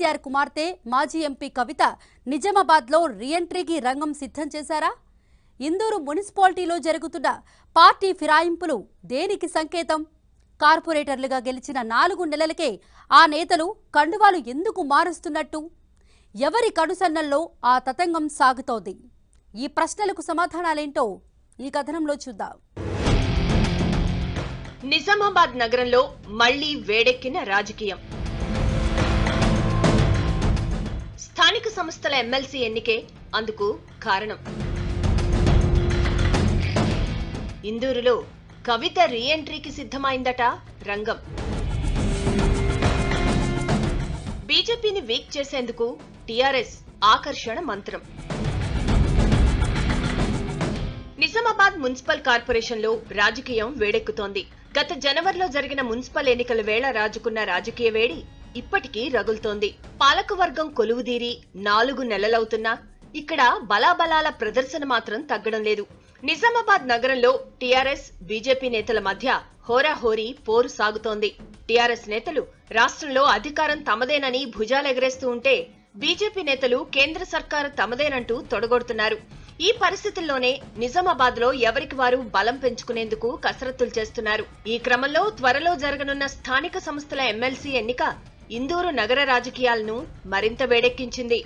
కేసీఆర్ కుమార్తె మాజీ ఎంపీ కవిత నిజామాబాద్లో రీఎంట్రీకి రంగం సిద్ధం చేశారా ఇందూరు మున్సిపాలిటీలో జరుగుతున్న పార్టీ ఫిరాయింపులు దేనికి సంకేతం కార్పొరేటర్లుగా గెలిచిన నాలుగు నెలలకే ఆ నేతలు కండువాలు ఎందుకు మారుస్తున్నట్టు ఎవరి కనుసన్నల్లో ఆ తతంగం సాగుతోంది ఈ ప్రశ్నలకు సమాధానాలేంటో ఈ కథనంలో చూద్దాం నిజామాబాద్ నగరంలో మళ్లీ వేడెక్కిన రాజకీయం స్థానిక సంస్థల ఎమ్మెల్సీ ఎన్నికే అందుకు కారణం ఇందూరులో కవిత రీఎంట్రీకి సిద్ధమైందట రంగం బీజేపీని వీక్ చేసేందుకు టీఆర్ఎస్ ఆకర్షణ మంత్రం నిజామాబాద్ మున్సిపల్ కార్పొరేషన్లో రాజకీయం వేడెక్కుతోంది గత జనవరిలో జరిగిన మున్సిపల్ ఎన్నికల వేళ రాజుకున్న రాజకీయ వేడి ఇప్పటికీ రగులుతోంది పాలకవర్గం కొలువుదీరి నాలుగు నెలలవుతున్నా ఇక్కడ బలాబలాల ప్రదర్శన మాత్రం తగ్గడం లేదు నిజామాబాద్ నగరంలో టీఆర్ఎస్ బీజేపీ నేతల మధ్య హోరాహోరీ పోరు సాగుతోంది టీఆర్ఎస్ నేతలు రాష్ట్రంలో అధికారం తమదేనని భుజాలెగరేస్తూ ఉంటే బీజేపీ నేతలు కేంద్ర సర్కారు తమదేనంటూ తొడగొడుతున్నారు ఈ పరిస్థితుల్లోనే నిజామాబాద్ లో ఎవరికి వారు బలం పెంచుకునేందుకు కసరత్తులు చేస్తున్నారు ఈ క్రమంలో త్వరలో జరగనున్న స్థానిక సంస్థల ఎమ్మెల్సీ ఎన్నిక ఇందూరు నగర రాజకీయాలను మరింత వేడెక్కించింది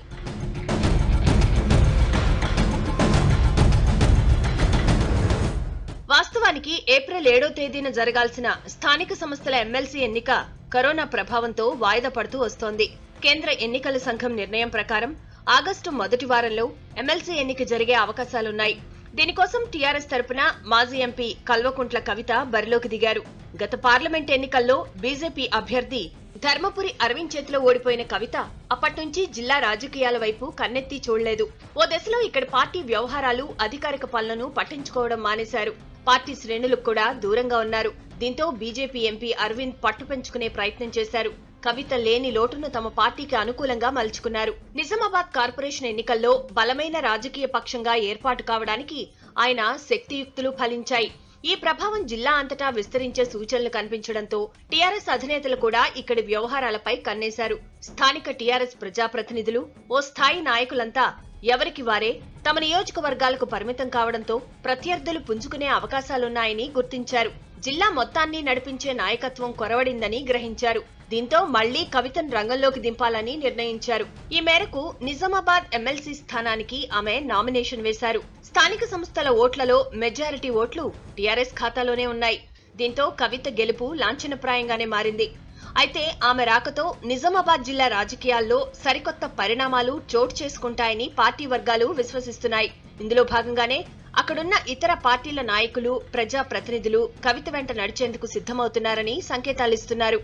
వాస్తవానికి ఏప్రిల్ ఏడో తేదీన జరగాల్సిన స్థానిక సంస్థల ఎమ్మెల్సీ ఎన్నిక కరోనా ప్రభావంతో వాయిదా పడుతూ వస్తోంది కేంద్ర ఎన్నికల సంఘం నిర్ణయం ప్రకారం ఆగస్టు మొదటి వారంలో ఎమ్మెల్సీ ఎన్నిక జరిగే అవకాశాలున్నాయి దీనికోసం టీఆర్ఎస్ తరపున మాజీ ఎంపీ కల్వకుంట్ల కవిత బరిలోకి దిగారు గత పార్లమెంట్ ఎన్నికల్లో బీజేపీ అభ్యర్థి ధర్మపురి అరవింద్ చేతిలో ఓడిపోయిన కవిత అప్పట్నుంచి జిల్లా రాజకీయాల వైపు కన్నెత్తి చూడలేదు ఓ దశలో ఇక్కడ పార్టీ వ్యవహారాలు అధికారిక పాలనను పట్టించుకోవడం మానేశారు పార్టీ శ్రేణులకు కూడా దూరంగా ఉన్నారు దీంతో బీజేపీ ఎంపీ అరవింద్ పట్టు పెంచుకునే ప్రయత్నం చేశారు కవిత లేని లోటును తమ పార్టీకి అనుకూలంగా మలుచుకున్నారు నిజామాబాద్ కార్పొరేషన్ ఎన్నికల్లో బలమైన రాజకీయ పక్షంగా ఏర్పాటు కావడానికి ఆయన శక్తియుక్తులు ఫలించాయి ఈ ప్రభావం జిల్లా అంతటా విస్తరించే సూచనలు కనిపించడంతో టీఆర్ఎస్ అధినేతలు కూడా ఇక్కడి వ్యవహారాలపై కన్నేశారు స్థానిక టీఆర్ఎస్ ప్రజాప్రతినిధులు ఓ స్థాయి నాయకులంతా ఎవరికి వారే తమ నియోజకవర్గాలకు పరిమితం కావడంతో ప్రత్యర్థులు పుంజుకునే అవకాశాలున్నాయని గుర్తించారు జిల్లా మొత్తాన్ని నడిపించే నాయకత్వం కొరవడిందని గ్రహించారు దీంతో మళ్లీ కవితను రంగంలోకి దింపాలని నిర్ణయించారు ఈ మేరకు నిజామాబాద్ ఎమ్మెల్సీ స్థానానికి ఆమె నామినేషన్ వేశారు స్థానిక సంస్థల ఓట్లలో మెజారిటీ ఓట్లు టీఆర్ఎస్ ఖాతాలోనే ఉన్నాయి దీంతో కవిత గెలుపు లాంఛనప్రాయంగానే మారింది అయితే ఆమె రాకతో నిజామాబాద్ జిల్లా రాజకీయాల్లో సరికొత్త పరిణామాలు చోటు చేసుకుంటాయని పార్టీ వర్గాలు విశ్వసిస్తున్నాయి ఇందులో భాగంగానే అక్కడున్న ఇతర పార్టీల నాయకులు ప్రజా ప్రతినిధులు కవిత వెంట నడిచేందుకు సిద్ధమవుతున్నారని సంకేతాలిస్తున్నారు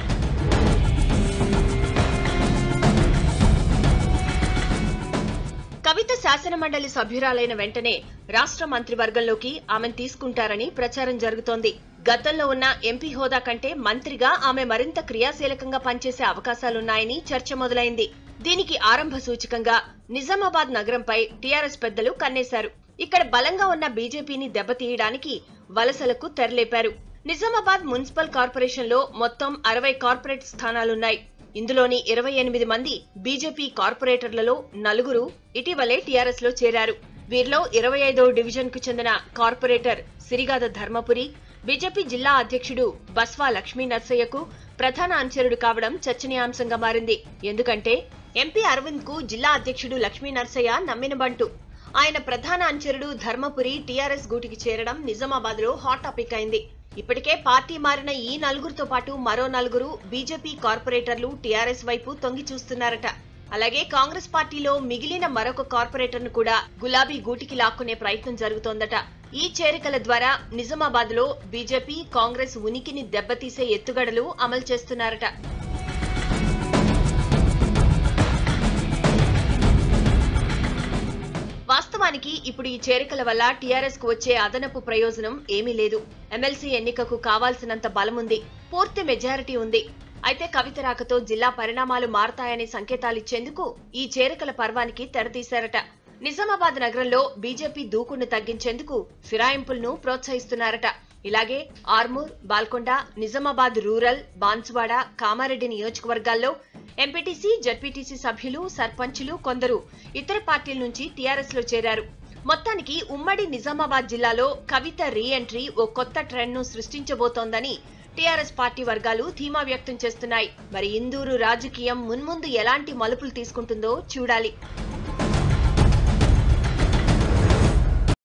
కవిత శాసనమండలి సభ్యురాలైన వెంటనే రాష్ట్ర మంత్రివర్గంలోకి ఆమెను తీసుకుంటారని ప్రచారం జరుగుతోంది గతంలో ఉన్న ఎంపీ హోదా కంటే మంత్రిగా ఆమె మరింత క్రియాశీలకంగా పనిచేసే అవకాశాలున్నాయని చర్చ మొదలైంది దీనికి ఆరంభ సూచకంగా నిజామాబాద్ నగరంపై టీఆర్ఎస్ పెద్దలు కన్నేశారు ఇక్కడ బలంగా ఉన్న బీజేపీని దెబ్బతీయడానికి వలసలకు తెరలేపారు నిజామాబాద్ మున్సిపల్ కార్పొరేషన్ లో మొత్తం అరవై కార్పొరేట్ స్థానాలున్నాయి ఇందులోని ఇరవై ఎనిమిది మంది బీజేపీ కార్పొరేటర్లలో నలుగురు ఇటీవలే టీఆర్ఎస్ లో చేరారు వీరిలో ఇరవై ఐదో డివిజన్ కు చెందిన కార్పొరేటర్ సిరిగాద ధర్మపురి బీజేపీ జిల్లా అధ్యక్షుడు బస్వా లక్ష్మీ నర్సయ్యకు ప్రధాన అనుచరుడు కావడం చర్చనీయాంశంగా మారింది ఎందుకంటే ఎంపీ అరవింద్ కు జిల్లా అధ్యక్షుడు లక్ష్మీ నర్సయ్య నమ్మిన బంటు ఆయన ప్రధాన అనుచరుడు ధర్మపురి టీఆర్ఎస్ గూటికి చేరడం నిజామాబాద్ లో హాట్ టాపిక్ అయింది ఇప్పటికే పార్టీ మారిన ఈ నలుగురితో పాటు మరో నలుగురు బీజేపీ కార్పొరేటర్లు టీఆర్ఎస్ వైపు తొంగి చూస్తున్నారట అలాగే కాంగ్రెస్ పార్టీలో మిగిలిన మరొక కార్పొరేటర్ ను కూడా గులాబీ గూటికి లాక్కునే ప్రయత్నం జరుగుతోందట ఈ చేరికల ద్వారా నిజామాబాద్ లో బీజేపీ కాంగ్రెస్ ఉనికిని దెబ్బతీసే ఎత్తుగడలు అమలు చేస్తున్నారట వాస్తవానికి ఇప్పుడు ఈ చేరికల వల్ల టీఆర్ఎస్ కు వచ్చే అదనపు ప్రయోజనం ఏమీ లేదు ఎమ్మెల్సీ ఎన్నికకు కావాల్సినంత బలముంది పూర్తి మెజారిటీ ఉంది అయితే కవిత రాకతో జిల్లా పరిణామాలు మారతాయనే సంకేతాలిచ్చేందుకు ఈ చేరికల పర్వానికి తెరతీశారట నిజామాబాద్ నగరంలో బీజేపీ దూకును తగ్గించేందుకు ఫిరాయింపులను ప్రోత్సహిస్తున్నారట ఇలాగే ఆర్మూర్ బాల్కొండ నిజామాబాద్ రూరల్ బాన్సువాడ కామారెడ్డి నియోజకవర్గాల్లో ఎంపీటీసీ జడ్పీటీసీ సభ్యులు సర్పంచులు కొందరు ఇతర పార్టీల నుంచి టీఆర్ఎస్ లో చేరారు మొత్తానికి ఉమ్మడి నిజామాబాద్ జిల్లాలో కవిత రీ ఎంట్రీ ఓ కొత్త ట్రెండ్ ను సృష్టించబోతోందని టీఆర్ఎస్ పార్టీ వర్గాలు ధీమా వ్యక్తం చేస్తున్నాయి మరి ఇందూరు రాజకీయం మున్ముందు ఎలాంటి మలుపులు తీసుకుంటుందో చూడాలి